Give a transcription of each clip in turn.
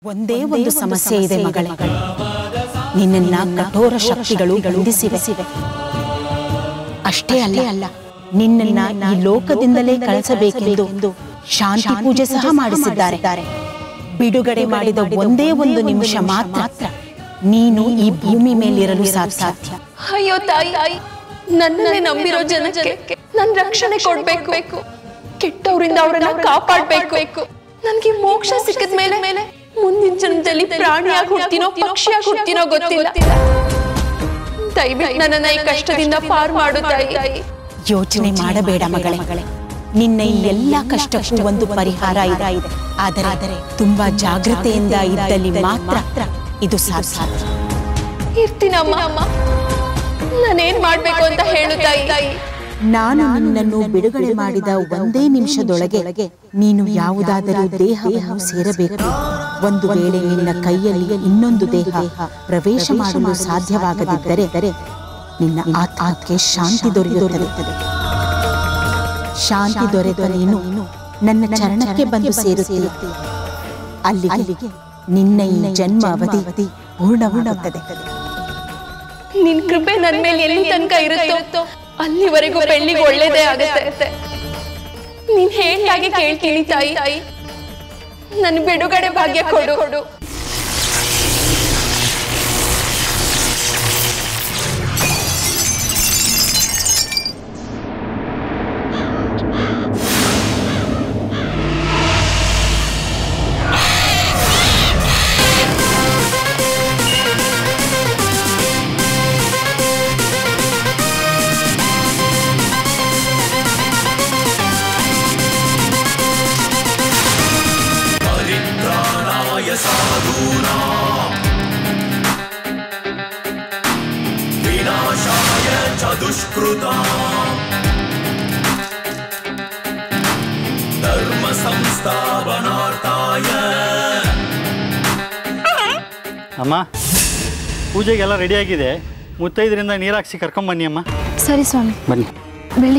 ಒಂದೇ ಒಂದು ಸಮಸ್ಯೆ ಇದೆ ಮಗಳೇ ನಿನ್ನನ್ನ ಕಠೋರ ಶಕ್ತಿಗಳು ಬಂಧಿಸಿವೆ ಅಷ್ಟೇ ಅಲ್ಲ ಅಲ್ಲ ನಿನ್ನನ್ನ ಈ ಲೋಕದಿಂದಲೇ ಕಳಿಸಬೇಕೆಂದು ಶಾಂತಿ ಪೂಜೆ ಸಹ ಮಾಡಿಸಿದ್ದಾರೆ ಬಿಡುಗಡೆ ಮಾಡಿದ ಒಂದೇ ಒಂದು ನಿಮಿಷ ಮಾತ್ರ ನೀನು ಈ ಭೂಮಿ ಮೇಲಿರಲು ಸಾಧ್ಯ ಅಯ್ಯೋ ತಾಯಿ ನನ್ನನ್ನೇ ನಂಬಿರೋ ಜನಕ್ಕೆ ನನ್ ರಕ್ಷಣೆ ಕೊಡ್ಬೇಕು ಕೆಟ್ಟವರಿಂದ ಅವರನ್ನ ಕಾಪಾಡ್ಬೇಕು ನನ್ಗೆ ಮೋಕ್ಷ ಸಿಕ್ಕಿದ ಮೇಲೆ ಮೇಲೆ ಮುಂದಿನ ಜನ್ಮದಲ್ಲಿ ಪ್ರಾಣಿಯಾಗಿ ಹುಡ್ತೀನೋ ಪಕ್ಷಿಯಾಗಿ ಹುಡ್ತೀನೋ ಗೊತ್ತಿಲ್ಲ ದಯವಿಟ್ಟು ನನ್ನನ್ನ ಈ ಕಷ್ಟದಿಂದ ಪಾರ್ ಮಾಡು ತಾಯಿ ಯೋಚನೆ ಮಾಡಬೇಡ ಮಗಳೇ ನಿನ್ನ ಈ ಎಲ್ಲ ಕಷ್ಟಕ್ಕೂ ಒಂದು ಪರಿಹಾರ ಇದೆ ಆದರೆ ತುಂಬಾ ಜಾಗೃತೆಯಿಂದ ಇದ್ದಲ್ಲಿ ಮಾತ್ರ ಇದು ಸಾಧ್ಯ ಇರ್ತೀನಮ್ಮ ನಾನೇನ್ ಮಾಡ್ಬೇಕು ಅಂತ ಹೇಳು ತಾಯಿ ನಾನು ನಿನ್ನನ್ನು ಬಿಡುಗಡೆ ಮಾಡಿದ ಒಂದೇ ನಿಮಿಷದೊಳಗೆ ನೀನು ಯಾವುದಾದರೂ ದೇಹವನ್ನು ಸೇರಬೇಕು ಒಂದು ವೇಳೆ ನಿನ್ನ ಕೈಯಲ್ಲಿ ಇನ್ನೊಂದು ದೇಹ ಪ್ರವೇಶ ಮಾಡಲು ಸಾಧ್ಯವಾಗದಿದ್ದರೆ ನಿನ್ನ ಆತ್ಮಕ್ಕೆ ಶಾಂತಿ ದೊರೆಯುತ್ತದೆ ಶಾಂತಿ ದೊರೆತ ನೀನು ನನ್ನ ಚರಣಕ್ಕೆ ಬಂದು ಸೇರುತ್ತೀಯ ಅಲ್ಲಿಗೆ ನಿನ್ನ ಈ ಜನ್ಮ ಅವಧಿ ಪೂರ್ಣವಾಗುತ್ತದೆ ನಿನ್ ಕೃಪೆ ನನ್ ಮೇಲೆ ಎಲ್ಲಿ ತನಕ ಇರುತ್ತೋ ಅಲ್ಲಿವರೆಗೂ ಬೆಳ್ಳಿಗೆ ಒಳ್ಳೇದೇ ಆಗುತ್ತೆ ನೀನ್ ಹೇಳ್ದಾಗೆ ಕೇಳ್ತೀನಿ ತಾಯಿ ನನ್ ಬಿಡುಗಡೆ ಭಾಗ್ಯ ಕೊಡು ಕೊಡು ಅಮ್ಮ ಪೂಜೆಗೆಲ್ಲ ರೆಡಿಯಾಗಿದೆ ಮುತ್ತೈದರಿಂದ ನೀರು ಹಾಕ್ಸಿ ಕರ್ಕೊಂಬನ್ನಿ ಅಮ್ಮ ಸರಿ ಸ್ವಾಮಿ ಬನ್ನಿ ಬೆಳಿ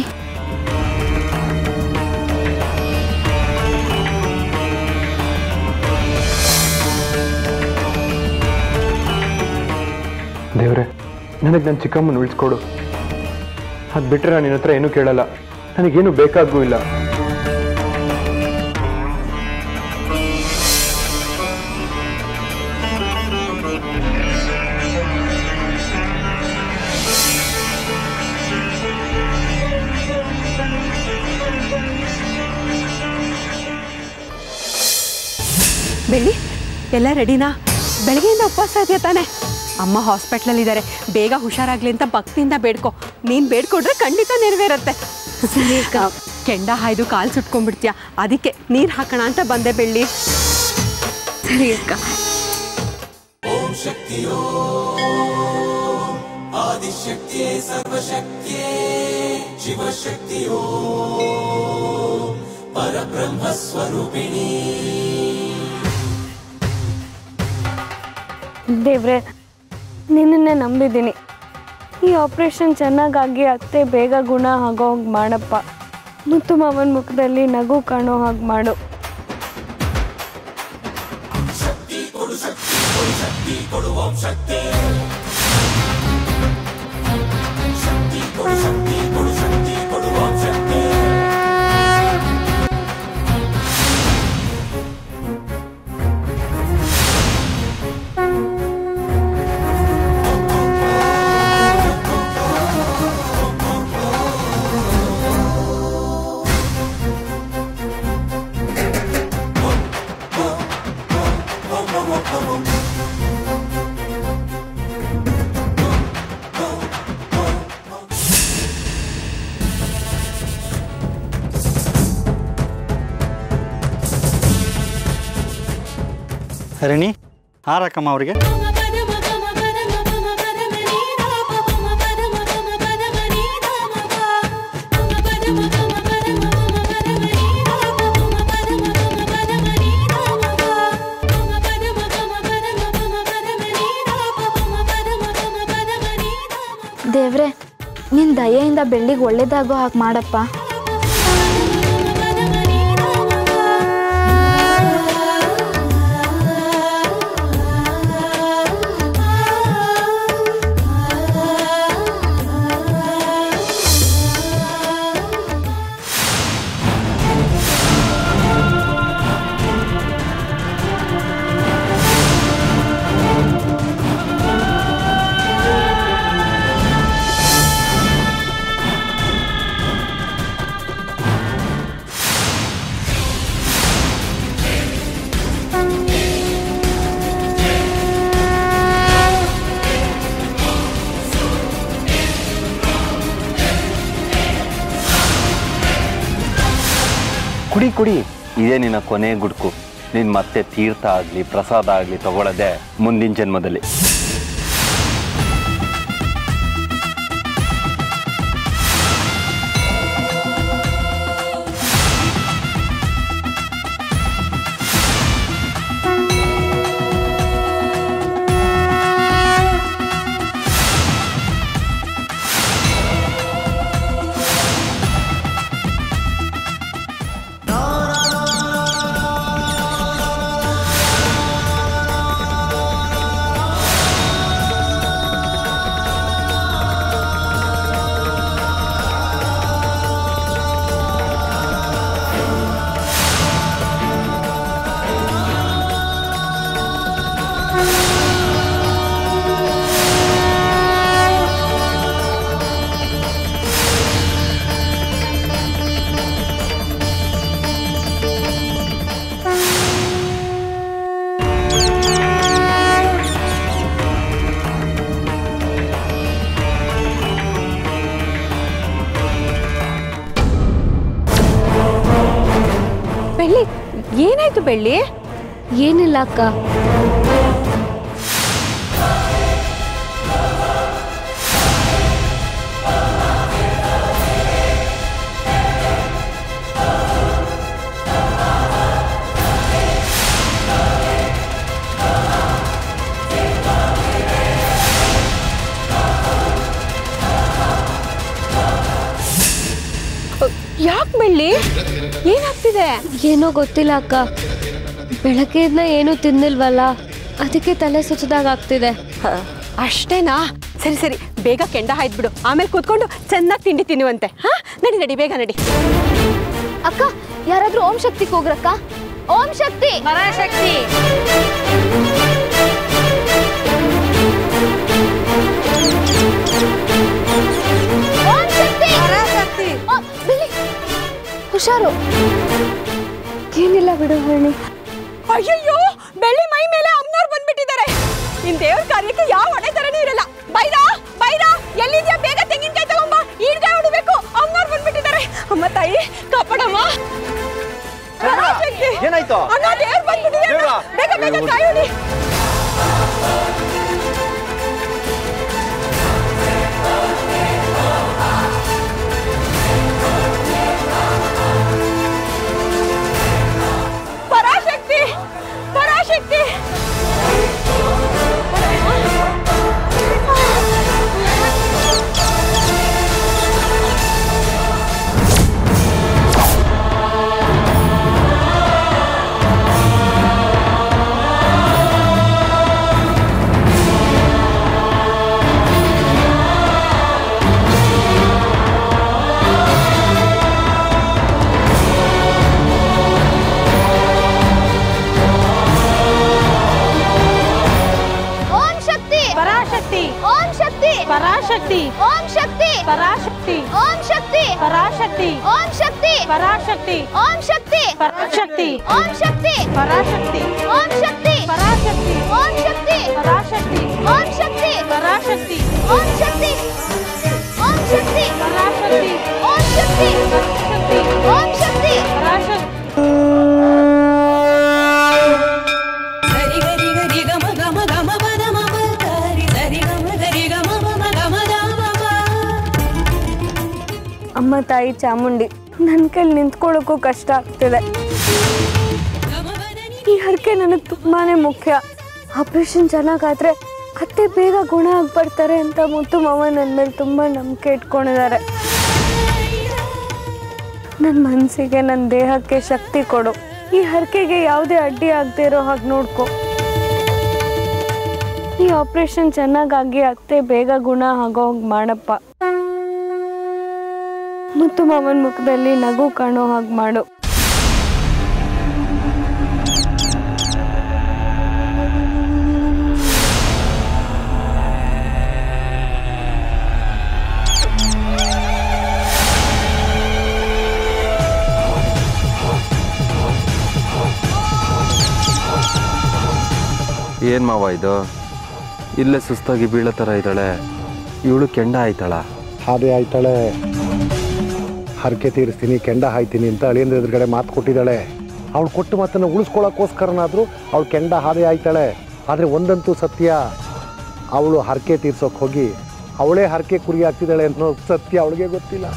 ದೇವ್ರೆ ನನಗೆ ನನ್ನ ಚಿಕ್ಕಮ್ಮನ ಉಳಿಸ್ಕೊಡು ಅದು ಬಿಟ್ಟರೆ ನಾನು ನಿನ್ನ ಹತ್ರ ಏನೂ ಕೇಳಲ್ಲ ನನಗೇನು ಬೇಕಾಗೂ ಇಲ್ಲ ಬೆಳ್ಳಿ ಎಲ್ಲ ರೆಡಿನಾ ಬೆಳಗ್ಗೆಯಿಂದ ಉಪವಾಸ ಇದೆಯಾ ತಾನೆ ಅಮ್ಮ ಹಾಸ್ಪಿಟ್ಲಲ್ಲಿ ಇದ್ದಾರೆ ಬೇಗ ಹುಷಾರಾಗ್ಲಿ ಅಂತ ಭಕ್ತಿಯಿಂದ ಬೇಡ್ಕೊ ನೀನು ಬೇಡ್ಕೊಡ್ರೆ ಖಂಡಿತ ನೆರವೇರತ್ತೆ ಕೆಂಡ ಹಾಯ್ದು ಕಾಲು ಸುಟ್ಕೊಂಡ್ಬಿಡ್ತೀಯ ಅದಕ್ಕೆ ನೀರು ಹಾಕೋಣ ಅಂತ ಬಂದೆ ಬೆಳ್ಳಿ ಸರಿ ಅಕ್ಕ ದೇವ್ರೆ ನಿನ್ನನ್ನೇ ನಂಬಿದ್ದೀನಿ ಈ ಆಪ್ರೇಷನ್ ಚೆನ್ನಾಗಾಗಿ ಅತ್ತೆ ಬೇಗ ಗುಣ ಆಗೋ ಹಾಗೆ ಮಾಡಪ್ಪ ಮುತ್ತು ಮಾವನ ಮುಖದಲ್ಲಿ ನಗು ಕಾಣೋ ಹಾಗೆ ಮಾಡು ರಣಿ ಹಾರಕ್ಕಮ್ಮ ಅವರಿಗೆ ದೇವ್ರೆ ನಿನ್ ದಯೆಯಿಂದ ಬೆಳ್ಳಿಗೆ ಒಳ್ಳೇದಾಗೋ ಹಾಗೆ ಮಾಡಪ್ಪ ಕುಡಿ ಕುಡಿ ಇದೇ ನಿನ್ನ ಕೊನೆ ಗುಡ್ಕು ನೀನು ಮತ್ತೆ ತೀರ್ಥ ಆಗಲಿ ಪ್ರಸಾದ ಆಗಲಿ ತಗೊಳ್ಳೋದೆ ಮುಂದಿನ ಜನ್ಮದಲ್ಲಿ ಬೆಳ್ಳಿ ಏನಾಯ್ತು ಬೆಳ್ಳಿ ಏನಿಲ್ಲ ಅಕ್ಕ ಯಾಕೆ ಬೆಳ್ಳಿ ಏನಾಗ್ತಿದೆ ಏನೋ ಗೊತ್ತಿಲ್ಲ ಅಕ್ಕ ಬೆಳಗ್ಗೆಯಿಂದ ಏನೂ ತಿನ್ನಿಲ್ವಲ್ಲ ಅದಕ್ಕೆ ತಲೆ ಸುತ್ತದಾಗ ಆಗ್ತಿದೆ ಅಷ್ಟೇನಾ ಸರಿ ಸರಿ ಬೇಗ ಕೆಂಡ ಹಾಯ್ದ್ಬಿಡು ಆಮೇಲೆ ಕೂತ್ಕೊಂಡು ಚೆನ್ನಾಗಿ ತಿಂಡಿ ತಿನ್ನುವಂತೆ ಹಾ ನಡಿ ನಡಿ ಬೇಗ ನಡಿ ಅಕ್ಕ ಯಾರಾದ್ರೂ ಓಂ ಶಕ್ತಿ ಕೂಗ್ರಕ್ಕ ಓಂ ಶಕ್ತಿ ಪರಾಶಕ್ತಿ ಓಂ ಶಕ್ತಿ ಪರಾಶಕ್ತಿ ಹುಷಾರು ಏನಿಲ್ಲ ಬಿಡು ಹೇಳಿ ಅಯ್ಯಯ್ಯೋ ಬೆಳ್ಳಿ ಮೈ ಮೇಲೆ ಅಮ್ಮನವ್ರು ಬಂದ್ಬಿಟ್ಟಿದ್ದಾರೆ ನಿನ್ ದೇವ್ರ ಕಾರ್ಯಕ್ಕೆ ಯಾವ ಹೊಡೆ ತರನೇ ಇರಲ್ಲ ಬೈರಾ ಬೈರಾ ಎಲ್ಲಿದ್ಯಾ ಬೇಗ ತೆಂಗಿನಕಾಯಿ ತಗೊಂಬ ಈಡ್ಗಾಯಿ ಹೊಡಿಬೇಕು ಅಮ್ಮನವ್ರು ಬಂದ್ಬಿಟ್ಟಿದ್ದಾರೆ ಅಮ್ಮ ತಾಯಿ ಕಾಪಾಡಮ್ಮ ಪರಾಶಕ್ತಿ. ಏನಾಯ್ತು? ಅಣ್ಣ ದೇವ್ರು ಬಂದ್ಬಿಟ್ಟಿದೆ ಅಣ್ಣ. ದೇವ್ರಾ? ಬೇಗ ಬೇಗ ಕಾಯಿ ಹೊಡಿ ಪರಾಶಕ್ತಿ ಪರಾಶಕ್ತಿ ಓಂ ಶಕ್ತಿ ಪರಾಶಕ್ತಿ ಓಂ ಶಕ್ತಿ ಪರಾಶಕ್ತಿ ಓಂ ಶಕ್ತಿ ಪರಾಶಕ್ತಿ ಓಂ ಶಕ್ತಿ ಪರಾಶಕ್ತಿ ಓಂ ಶಕ್ತಿ ಪರಾಶಕ್ತಿ ಓಂ ಶಕ್ತಿ ಪರಾಶಕ್ತಿ ಓಂ ಶಕ್ತಿ ಪರಾಶಕ್ತಿ ಓಂ ಶಕ್ತಿ ಪರಾಶಕ್ತಿ ಓಂ ಶಕ್ತಿ ಪರಾಶಕ್ತಿ ಓಂ ಶಕ್ತಿ ಪರಾಶಕ್ತಿ ಓಂ ಶಕ್ತಿ ಓಂ ಶಕ್ತಿ ಪರಾಶಕ್ತಿ ಓಂ ಶಕ್ತಿ ಪರಾಶಕ್ತಿ ಓಂ ಶಕ್ತಿ ಪರಾಶಕ್ತಿ ಅಮ್ಮ ತಾಯಿ ಚಾಮುಂಡಿ ನನ್ನ ಕೈಲಿ ನಿಂತ್ಕೊಳ್ಳೋಕ್ಕೂ ಕಷ್ಟ ಆಗ್ತಿದೆ ಈ ಹರಕೆ ನನಗೆ ತುಂಬಾನೇ ಮುಖ್ಯ ಆಪ್ರೇಷನ್ ಚೆನ್ನಾಗಾದ್ರೆ ಅತ್ತೆ ಬೇಗ ಗುಣ ಆಗಿ ಬರ್ತಾರೆ ಅಂತ ಮುತ್ತು ಮಾವ ನನ್ನ ಮೇಲೆ ತುಂಬ ನಂಬಿಕೆ ಇಟ್ಕೊಂಡಿದ್ದಾರೆ ನನ್ನ ಮನಸ್ಸಿಗೆ ನನ್ನ ದೇಹಕ್ಕೆ ಶಕ್ತಿ ಕೊಡು ಈ ಹರಕೆಗೆ ಯಾವುದೇ ಅಡ್ಡಿ ಆಗದೆ ಇರೋ ಹಾಗೆ ನೋಡ್ಕೊ ಈ ಆಪ್ರೇಷನ್ ಚೆನ್ನಾಗಾಗಿ ಅತ್ತೆ ಬೇಗ ಗುಣ ಆಗೋ ಹಾಗೆ ಮಾಡಪ್ಪ ಮುತ್ತು ಮಾವನ ಮುಖದಲ್ಲಿ ನಗು ಕಾಣೋ ಹಾಗೆ ಮಾಡು ಏನು ಮಾವ ಇದು ಇಲ್ಲೇ ಸುಸ್ತಾಗಿ ಬೀಳೋ ಥರ ಇದ್ದಾಳೆ ಇವಳು ಕೆಂಡ ಆಯ್ತಾಳ ಹಾಗೆ ಆಯ್ತಾಳೆ ಹರಕೆ ತೀರಿಸ್ತೀನಿ ಕೆಂಡ ಹಾಯ್ತೀನಿ ಅಂತ ಅಳಿಯಂದ್ರ ಎದುರುಗಡೆ ಮಾತು ಕೊಟ್ಟಿದ್ದಾಳೆ ಅವಳು ಕೊಟ್ಟು ಮಾತನ್ನು ಉಳಿಸ್ಕೊಳ್ಳೋಕ್ಕೋಸ್ಕರನಾದರೂ ಅವಳು ಕೆಂಡ ಹಾದೆ ಆಯ್ತಾಳೆ ಆದರೆ ಒಂದಂತೂ ಸತ್ಯ ಅವಳು ಹರಕೆ ತೀರ್ಸೋಕೆ ಹೋಗಿ ಅವಳೇ ಹರಕೆ ಕುರಿ ಹಾಕ್ತಿದ್ದಾಳೆ ಅನ್ನೋ ಸತ್ಯ ಅವಳಿಗೆ ಗೊತ್ತಿಲ್ಲ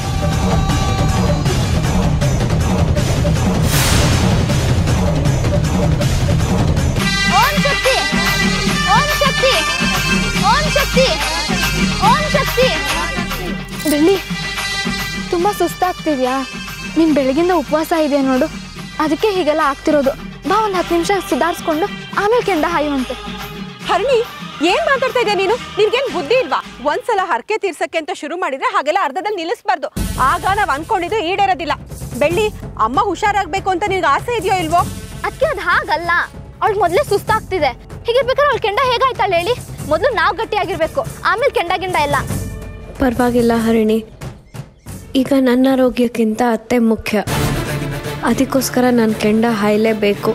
ಓಂ ಶಕ್ತಿ ಓಂ ಶಕ್ತಿ ಓಂ ಶಕ್ತಿ ಓಂ ಶಕ್ತಿ ಬೆಳ್ಳಿ ತುಂಬಾ ಸುಸ್ತಾಗ್ತಿದ್ಯಾ ನೀನ್ ಬೆಳಗಿಂದ ಉಪವಾಸ ಇದೆ ನೋಡು ಅದಕ್ಕೆ ಹೀಗೆಲ್ಲ ಆಗ್ತಿರೋದು ಬಾ ಒಂದ್ ಹತ್ತು ನಿಮಿಷ ಸುಧಾರಿಸ್ಕೊಂಡು ಆಮೇಲೆ ಕೆಂಡ ಹಾಯುವಂತೆ ಹರಣಿ ಏನ್ ಮಾತಾಡ್ತಾ ಇದೆಯಾ ನೀನು ನಿನ್ಗೇನ್ ಬುದ್ಧಿ ಇಲ್ವಾ ಒಂದ್ಸಲ ಹರಕೆ ತೀರ್ಸಕ್ಕೆ ಅಂತ ಶುರು ಮಾಡಿದ್ರೆ ಹಾಗೆಲ್ಲ ಅರ್ಧದಲ್ಲಿ ನಿಲ್ಲಿಸ್ಬಾರ್ದು ಆಗ ನಾವ್ ಅನ್ಕೊಂಡಿದ್ದು ಈಡೇರೋದಿಲ್ಲ ಬೆಳ್ಳಿ ಅಮ್ಮ ಹುಷಾರಾಗ್ಬೇಕು ಅಂತ ನಿನ್ಗೆ ಆಸೆ ಇದೆಯೋ ಇಲ್ವೋ ಅದಕ್ಕೆ ಅದು ಹಾಗಲ್ಲ ಅವಳು ಮೊದಲೇ ಸುಸ್ತಾಗ್ತಿದೆ ಹೀಗಿರ್ಬೇಕಾದ್ರೆ ಅವಳು ಕೆಂಡ ಹೇಗಾಯ್ತಾಳೆ ಹೇಳಿ ಮೊದಲು ನಾವು ಗಟ್ಟಿಯಾಗಿರ್ಬೇಕು ಆಮೇಲೆ ಕೆಂಡ ಗಿಂಡ ಎಲ್ಲ ಪರವಾಗಿಲ್ಲ ಹರಿಣಿ ಈಗ ನನ್ನ ಆರೋಗ್ಯಕ್ಕಿಂತ ಅತ್ತೆ ಮುಖ್ಯ ಅದಕ್ಕೋಸ್ಕರ ನಾನು ಕೆಂಡ ಹಾಯಲೇಬೇಕು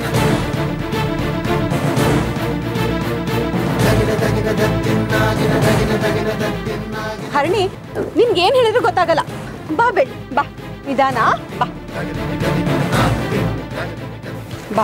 ಹರಣಿ ನಿನ್ಗೆ ಏನ್ ಹೇಳಿದ್ರು ಗೊತ್ತಾಗಲ್ಲ ಬಾ ಬೆಳ್ಳಿ ಬಾ ನಿಧಾನ ಬಾ ಬಾ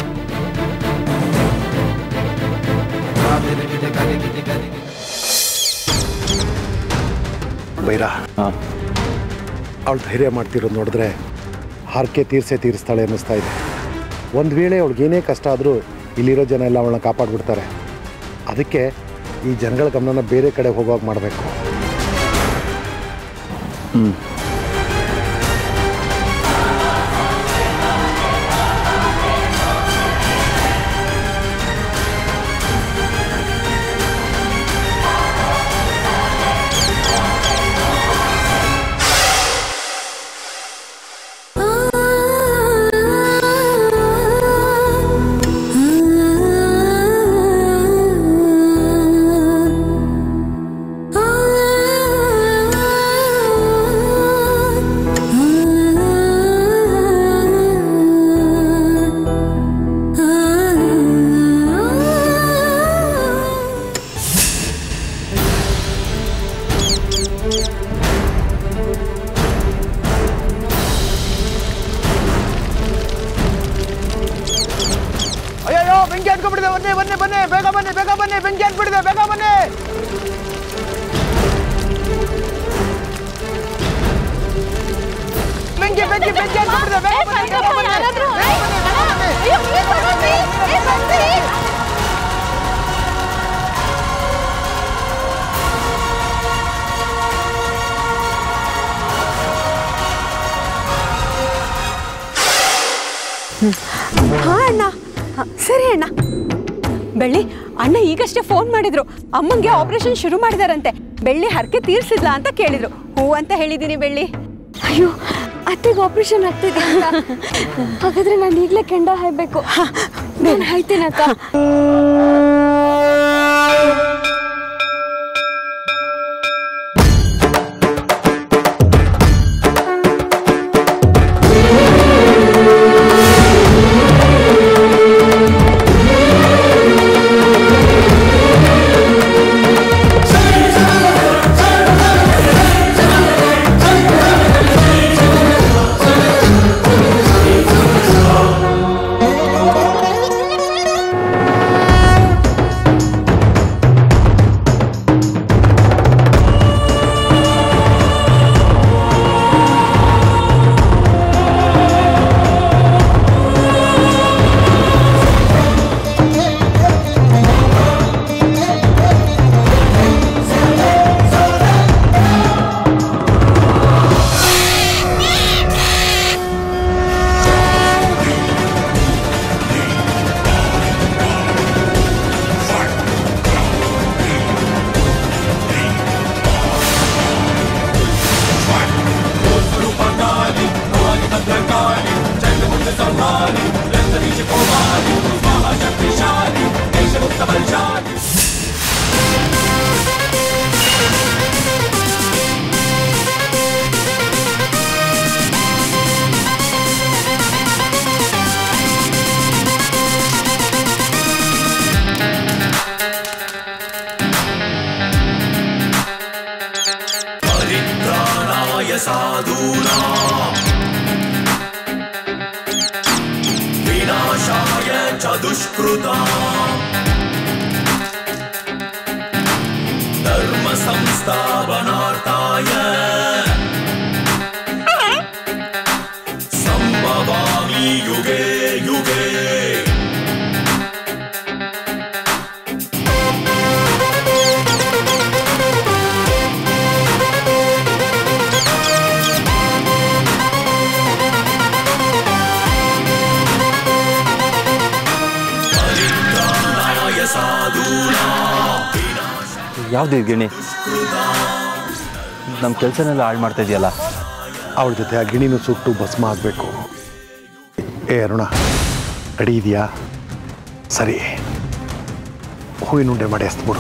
ಬೈರ ಅವಳು ಧೈರ್ಯ ಮಾಡ್ತಿರೋದು ನೋಡಿದ್ರೆ ಹರಕೆ ತೀರ್ಸೇ ತೀರಿಸ್ತಾಳೆ ಅನ್ನಿಸ್ತಾ ಇದೆ ಒಂದು ವೇಳೆ ಅವಳಿಗೇನೇ ಕಷ್ಟ ಆದರೂ ಇಲ್ಲಿರೋ ಜನ ಎಲ್ಲ ಅವಳನ್ನ ಕಾಪಾಡ್ಬಿಡ್ತಾರೆ ಅದಕ್ಕೆ ಈ ಜನಗಳ ಗಮನನ ಬೇರೆ ಕಡೆ ಹೋಗುವಾಗ ಮಾಡಬೇಕು ಅಯ್ಯೋ ಬೆಂಕಿ ಹತ್ಕೊಂಡ್ಬಿಡಿದೆ ಬನ್ನಿ ಬನ್ನಿ ಬನ್ನಿ ಬೇಗ ಬನ್ನಿ ಬೇಗ ಬನ್ನಿ ಬೆಂಕಿ ಹತ್ಬಿಡಿದೆ ಬೇಗ ಬನ್ನಿ ಬೆಂಕಿ ಬೆಂಕಿ ಬೆಂಕಿ ಹತ್ಕೊಂಡ್ಬಿಡಿದೆ ಬೇಗ ಬನ್ನಿ ಬೇಗ ಬನ್ನಿ ಬೇಗ ಬನ್ನಿ, ಬೇಗ ಬನ್ನಿ. ಹಾ ಅಣ್ಣ ಹ, ಸರಿ ಅಣ್ಣ ಬೆಳ್ಳಿ ಅಣ್ಣ ಈಗಷ್ಟೇ ಫೋನ್ ಮಾಡಿದ್ರು ಅಮ್ಮಂಗೆ ಆಪರೇಷನ್ ಶುರು ಮಾಡಿದಾರಂತೆ ಬೆಳ್ಳಿ ಹರಕೆ ತೀರ್ಸಿದ್ಲಾ ಅಂತ ಕೇಳಿದ್ರು ಹೂ ಅಂತ ಹೇಳಿದೀನಿ ಬೆಳ್ಳಿ ಅಯ್ಯೋ ಅತ್ತೆಗೆ ಆಪರೇಷನ್ ಆಗ್ತಿದೆ ಅಂತ ಹಾಗಾದ್ರೆ ನಾನು ಈಗಲೇ ಕೆಂಡ ಹಾಯ್ಬೇಕು ನಾನು ಹಾಯ್ತೇನಕ್ಕ साधूनां विनाशाय च दुष्कृताम् धर्मसंस्थापनार्थाय सम्भवामि युगे युगे परित्राणाय साधूनां ಯಾವ್ದು ಗಿಣಿ ನಮ್ಮ ಕೆಲಸನೆಲ್ಲ ಹಾಳು ಮಾಡ್ತಾ ಇದೆಯಲ್ಲ ಅವಳ ಜೊತೆ ಆ ಗಿಣಿನೂ ಸುಟ್ಟು ಭಸ್ಮ ಆಗಬೇಕು ಏ ಅರುಣ ರೆಡಿ ಇದೆಯಾ ಸರಿ ಹೂವಿನುಂಡೆ ಮಾಡಿ ಎಸ್ಬಿಡು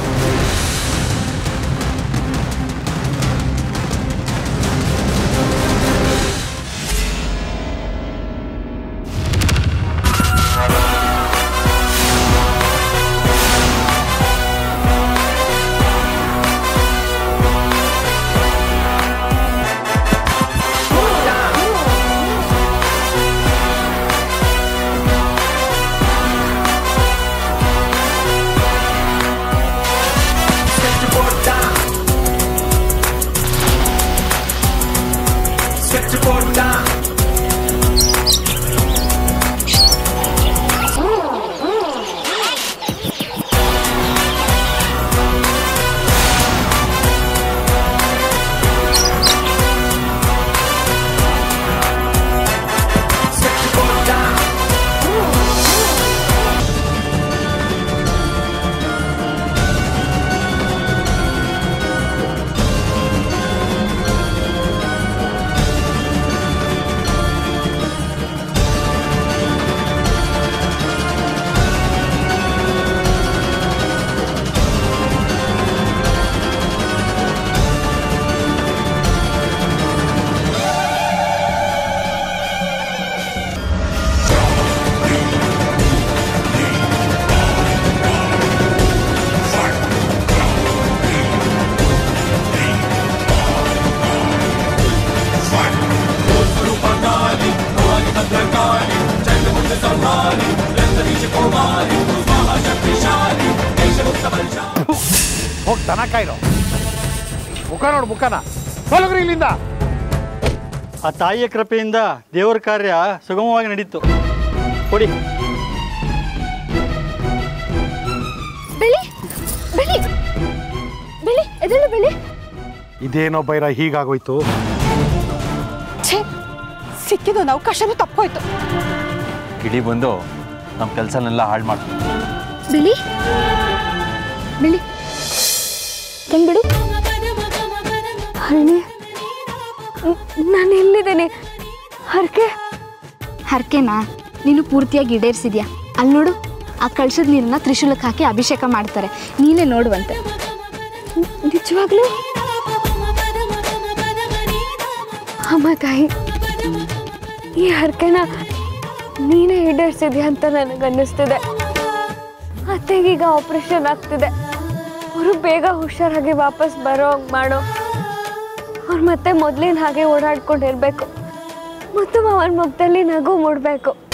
ಹೋಗಿ ದನ ಕಾಯ್ದು ಮುಖ ನೋಡು ಮುಖನ ತೊಲಗ್ರಿ ಇಲ್ಲಿಂದ ಆ ತಾಯಿಯ ಕೃಪೆಯಿಂದ ದೇವರ ಕಾರ್ಯ ಸುಗಮವಾಗಿ ನಡೀತು ಕೊಡಿ ಬೆಳಿ ಬೆಳಿ ಬೆಳಿ ಎದಳು ಬೆಳಿ ಇದೇನೋ ಬೈರ ಹೀಗಾಗೋಯ್ತು ಛೇ ಸಿಕ್ಕಿದೊಂದು ಅವಕಾಶನೂ ತಪ್ಪೋಯ್ತು ಗಿಳಿ ಬಂದು ನಮ್ಮ ಕೆಲಸನೆಲ್ಲ ಹಾಳು ಮಾಡ್ತು ಬಿಳಿ ಬಿಳಿ ತಂಗ್ಬಿಡು ಹರಣಿ ನಾನು ಎಲ್ಲಿದ್ದೇನೆ ಹರ್ಕೆ ಹರ್ಕೆನಾ ನೀನು ಪೂರ್ತಿಯಾಗಿ ಈಡೇರಿಸಿದ್ಯಾ ಅಲ್ಲಿ ನೋಡು ಆ ಕಳ್ಸದ ನೀರನ್ನ ತ್ರಿಶೂಲಕ್ಕೆ ಹಾಕಿ ಅಭಿಷೇಕ ಮಾಡ್ತಾರೆ ನೀನೇ ನೋಡುವಂತೆ ನಿಜವಾಗ್ಲೂ ಅಮ್ಮ ತಾಯಿ ಈ ಹರ್ಕೆನ ನೀನೇ ಈಡೇರಿಸಿದ್ಯಾ ಅಂತ ನನಗನ್ನಿಸ್ತಿದೆ ಅತ್ತೆಗೀಗ ಆಪರೇಷನ್ ಆಗ್ತಿದೆ ಅವರು ಬೇಗ ಹುಷಾರಾಗಿ ವಾಪಸ್ ಬರೋ ಹಂಗ್ ಮಾಡೋ ಅವ್ರು ಮತ್ತೆ ಮೊದಲಿನ ಹಾಗೆ ಓಡಾಡ್ಕೊಂಡಿರ್ಬೇಕು ಮತ್ತು ಅವನ ಮುಖದಲ್ಲಿ ನಗು ಮೂಡಬೇಕು